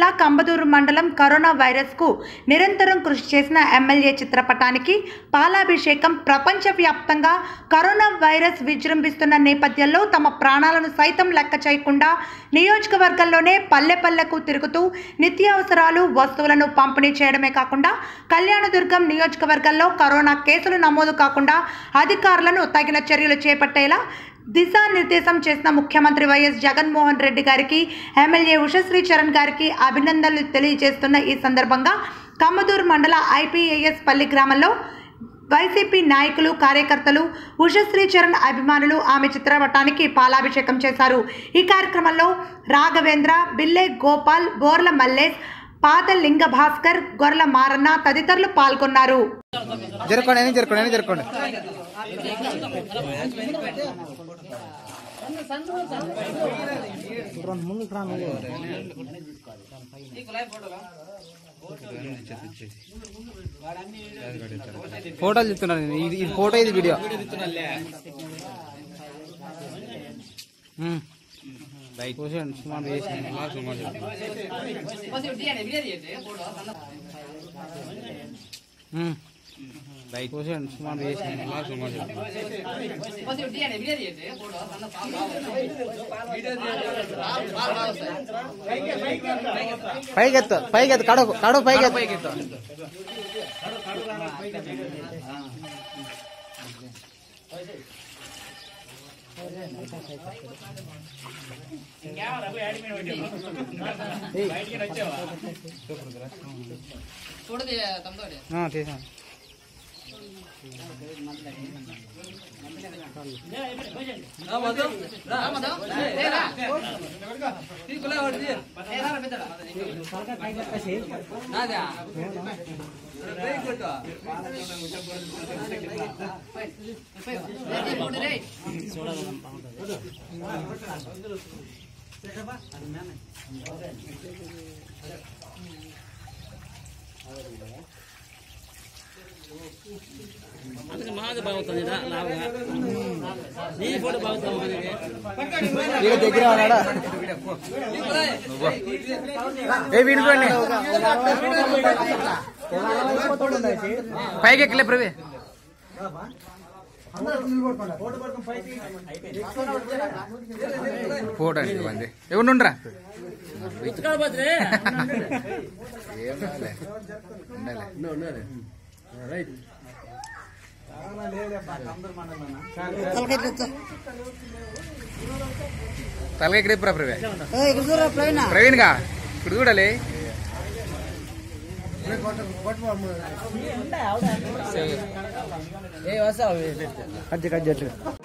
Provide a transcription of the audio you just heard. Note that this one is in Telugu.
జిల్లా కంబదూరు మండలం కరోనా వైరస్కు నిరంతరం కృషి చేసిన ఎమ్మెల్యే చిత్రపటానికి పాలాభిషేకం ప్రపంచవ్యాప్తంగా కరోనా వైరస్ విజృంభిస్తున్న నేపథ్యంలో తమ ప్రాణాలను సైతం లెక్క చేయకుండా నియోజకవర్గంలోనే పల్లె పల్లెకు తిరుగుతూ నిత్యావసరాలు వస్తువులను పంపిణీ చేయడమే కాకుండా కళ్యాణదుర్గం నియోజకవర్గంలో కరోనా కేసులు నమోదు కాకుండా అధికారులను తగిన చర్యలు చేపట్టేలా దిశానిర్దేశం చేసిన ముఖ్యమంత్రి వైఎస్ జగన్మోహన్ రెడ్డి గారికి ఎమ్మెల్యే ఉషశ్రీ చరణ్ గారికి అభినందనలు తెలియజేస్తున్న ఈ సందర్భంగా కమ్మదూరు మండల ఐపీఏఎస్ పల్లి గ్రామంలో వైసీపీ నాయకులు కార్యకర్తలు ఉషశ్రీ చరణ్ అభిమానులు ఆమె చిత్రపటానికి పాలాభిషేకం చేశారు ఈ కార్యక్రమంలో రాఘవేంద్ర బిల్లె గోపాల్ బోర్ల మల్లేష్ పాత లింగ భాస్కర్ గొర్ల మారన్న తదితరులు పాల్గొన్నారు జరుకోండి అని జరుకోండి అని జరుకోండి ఫోటోలు చెప్తున్నాను నేను. ఇది ఇది ఫోటో ఇది వీడియో ఉమ్. కూర్చోండి సుమారు చేసాను ఉమ్. కూర్చోండి సుమారు చేసాను పైకి ఎత్తు పైకి ఎత్తు కడవ కడవ పైకి ఎత్తు ఆ, తీసాను వీడు దగ్గర ఉన్నాడా ఏ వినుకోండి పైకి ఎక్కలే ప్రవే ఫోటో అండి మంది ఎవరు ఉండరా ఏం రాలే. ఉండాలి. తలగా ఇక్కడ ఎప్పుడు ప్రవే ప్రవీణ్ గా ఇప్పుడు చూడాలి ఏ వస్తావు